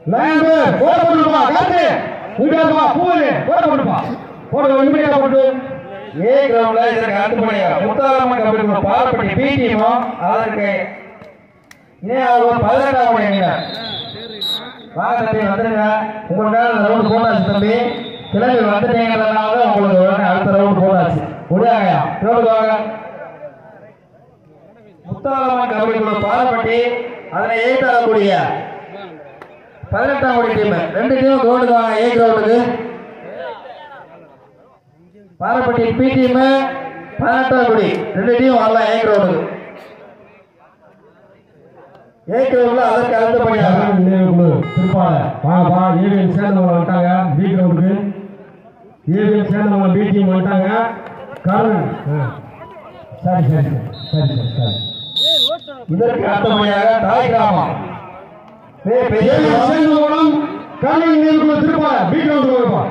Line போட போடுப்பா காத்து இங்கப்பா பூவே போட போடுப்பா போட ஒண்ணுமே போட்டு ஏ கிரவுண்ட்ல இதற்கு அடுத்தபடியாக முத்தாரம்மன் கபடி குழு பாலப்பட்டி பி டீமும் அதற்கு இணையாக பதினெட்டாம் அணியினர் வாங்க தம்பி வந்துருங்க உங்களுக்காக ரவுண்ட் போட்டாச்சு தம்பி கிளம்பி வந்துட்டீங்கிறதுனால உங்களுக்கு உடனே அடுத்த ரவுண்ட் போட்டாச்சு முடியாங்க கிரவுண்ட் வாங்க முத்தாரம்மன் கபடி குழு பாலப்பட்டி அதனை எய்தாடக்கூடிய பதினெட்டாம் கோடி டீம் ரெண்டு டீமும் கிரவுண்டுக்கு வாங்க ஏ கிரவுண்டுக்கு பாலப்பட்டி பி டீம் பதினெட்டாம் குடி ரெண்டு டீம் வரலாம் ஏ கிரவுண்டுக்கு ஏ கிரவுண்ட்ல அதற்கு அடுத்தபடியாக நினைவுக்குழு திருப்பால வாங்கப்பா ஏவிஎம் சேர்ந்தவங்க வந்துட்டாங்க பி கிரவுண்டுக்கு ஏவிஎம் சேர்ந்தவங்க பி டீம் வந்துட்டாங்க கருண் ஆ. சரி சரி சரி சரி சரி இதற்கு அடுத்தபடியாக தாய் கிராமம் ஏ, பெரிய ஏவிஎம் குளம். சேர்ந்தவங்களும் கருண் நினைவுக்குழு திருப்பால பி கிரவுண்டுக்கு வாங்கப்பா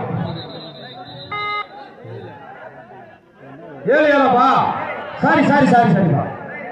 ஏழு ஏழப்பா சரி சரி சரி சரிப்பா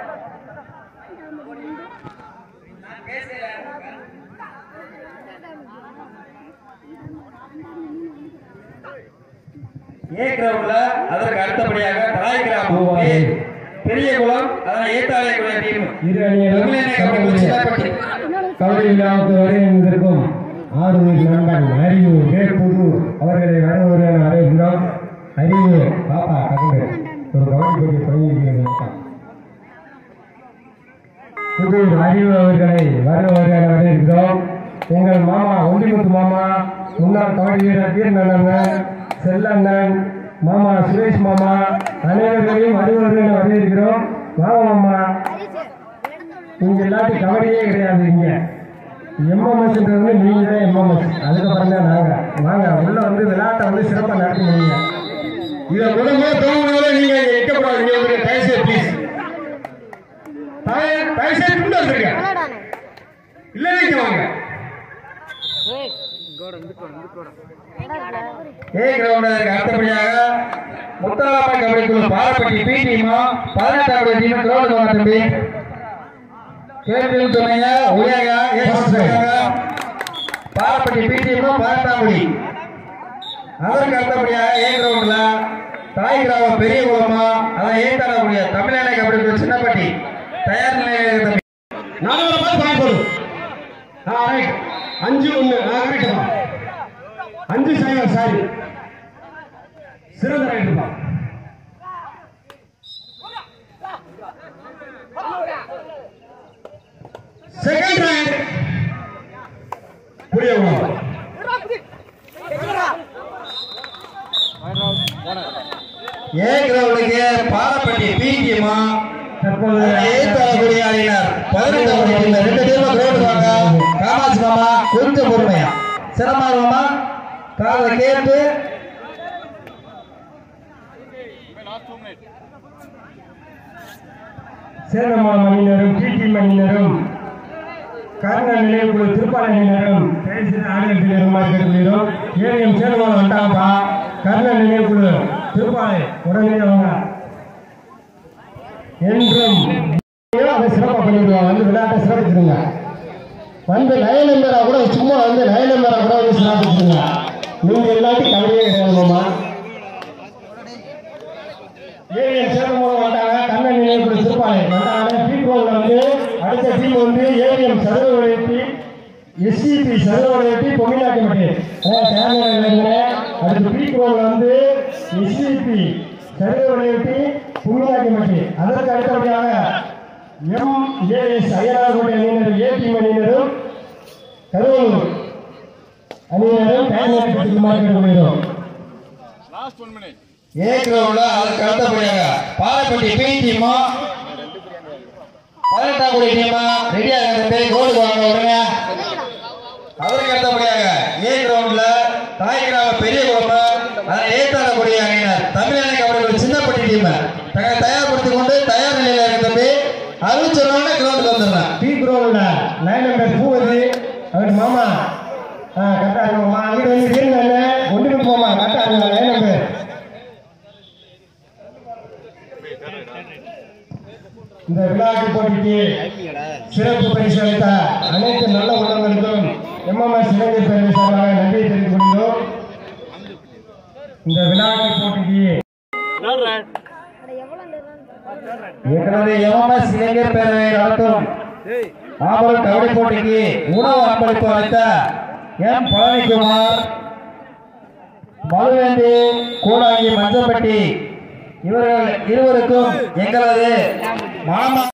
ஏ கிரவுண்ட்ல அதற்கு அடுத்தபடியாக தாய் கிராமம் ஏ, பெரிய குளம் அதனை ஏத்தாளைக்குள்ள டீம் இரு அணியிலும் சின்னப்பட்டி கபடி விழாவுக்கு வருகின்றிருக்கும் ஆறுதல் நண்பன் அறிவு மேற்புது அவர்களை வரவுரை அடைகின்றோம் அறிவு பாப்பா கண்டு ஒரு கபடி போட்டி தொடங்கியிருக்கிறது புது அறிவு அவர்களை வரவுரை வரவேற்கிறோம் எங்கள் மாமா ஒண்டிமுத்து மாமா முன்னாள் கபடி வீரர் வீரநந்தன் செல்லண்ணன் மாமா சுரேஷ் மாமா அனைவர்களையும் அறிவுரைகளை வரவேற்கிறோம் மாமா மாமா இங்க எல்லாத்தையும் கபடியே கிடையாது இங்க எம்எம்எஸ்ன்றது வந்து நீங்க தான் எம்எம்எஸ் அதுக்கப்புறம் தான் நாங்க வாங்க உள்ள வந்து விளையாட்டை வந்து சிறப்பா நடத்தி முடியுங்க இதை முதல்ல தோணுனால நீங்க இங்க நிற்கக்கூடாது நீங்க வந்து தயவுசெய்து ப்ளீஸ் தயவுசெய்து கொண்டு வந்துருங்க இல்ல நீங்க வாங்க ஏ கிரவுண்ட் அதற்கு அடுத்தபடியாக முத்தாலாமை கபடி குழு பாலப்பட்டி பி டீமா பதினெட்டாவது டீம் கிரவுண்ட் வாங்க தம்பி கேள்வியில் சொன்னீங்க உலக ஏ சொல்லுங்க பாலப்பட்டி பி டீமும் பதினெட்டாம் குடி அதற்கு அடுத்தபடியாக ஏ கிரவுண்ட்ல தாய் கிராமம் பெரிய குளமா அதை ஏத்தாடக்கூடிய தமிழ்நாடு கபடி குழு சின்னப்பட்டி தயார் நிலையில் இருக்க தம்பி நாலு பார்த்து வாங்கி போடு ஆ ரைட் அஞ்சு ஒண்ணு ஆ கரெக்ட் தான் அஞ்சு சைவர் சாரி சிறந்த ரைட் தான் செகண்ட் ரைட் புரியவங்க ஏ கிரவுண்டுக்கு பாலப்பட்டி பி டீமா தற்போது ஏத்தாடக்கூடிய அணியினர் பதினெட்டாம் டீம் ரெண்டு டீமும் கிரவுண்ட் வாங்க காமாட்சி மாமா கொஞ்சம் பொறுமையா சிரமமா காதை கேட்டு சேதமான அணியினரும் டிடி அணியினரும் கருணா நிலையக்குழு திருப்பாலை அணியினரும் பேசிய ஆணையத்தினரும் கேட்டுக்கிறோம் ஏரியம் சேதமான வந்துட்டாங்கப்பா கருணா நிலையக்குழு திருப்பாலை உடனே அவங்க என்றும் அதை சிறப்பாக பண்ணிடுவாங்க வந்து விளையாட்டை சிறப்பிச்சிருங்க வந்து லைன் நம்பரா கூட சும்மா வந்து லைன் நம்பரா கூட வந்து சிறப்பிச்சிருங்க நீங்க எல்லாத்தையும் கவலையே கிடையாது மாமா ஏவிஎம் சேதமூலம் வந்தாங்க கண்ணன் நினைவு திருப்பாலை வந்தாங்க பீகோவில் வந்து அடுத்த டீம் வந்து ஏவிஎம் சர்வவழித்தி எஸ்சிபி சர்வவழித்தி பொம்மிநாட்டிமட்டி அடுத்து பீகோவில் வந்து எஸ்சிபி சர்வவழித்தி பொம்மிநாட்டிமட்டி அதற்கு அடுத்தபடியாக எம் ஏஎஸ் ஐயனார்கோட்டை அணியினர் ஏ டீம் அணியினரும் கரூர் அணியினரும் தயார் நிலையத்தில் கேட்டுக்கொள்கிறோம் ஏ கிரவுண்ட்ல அதற்கு அடுத்தபடியாக பாலப்பட்டி பி டீமா பதினெட்டாம் கோடி டீமா ரெடியாக இருந்து கோலுக்கு வாங்க உடனே அதற்கு அடுத்தபடியாக ஏ கிரவுண்ட்ல தாய் கிராம பெரிய குளம் அதை ஏத்தாடக்கூடிய அணியினர் தமிழ்நாடு கபடி சின்னப்பட்டி டீம் தங்களை தயார்படுத்திக் கொண்டு தயார் நிலையில இருக்க தம்பி அறிவிச்சோடனே கிரவுண்டுக்கு வந்துடுறேன் பி குரோவில் லைன் நம்பர் பூவதி அவர் மாமா ஆ கரெக்டாக இருக்குமா அங்கிட்டு வந்து வீரன் ஒன்றுக்கு போமா கரெக்டாக இருக்குங்க லைன் நம்பர் இந்த விளையாட்டு போட்டிக்கு சிறப்பு பரிசு அளித்த அனைத்து நல்ல உள்ளங்களுக்கும் எம்எம்எஸ் இளைஞர் பேரவை சார்பாக நன்றியை தெரிவித்துக் கொள்கிறோம் இந்த வினாடி போட்டிக்கு ஏற்கனவே எம்எம்எஸ் இளைஞர் பேரவை நடத்தும் மாபெரும் கபடி போட்டிக்கு உணவு அன்பளிப்பு அளித்த எம் பழனிக்குமார் மதுவேந்தி கூடாங்கி மஞ்சப்பட்டி இவர்கள் இருவருக்கும் எங்களது மாமா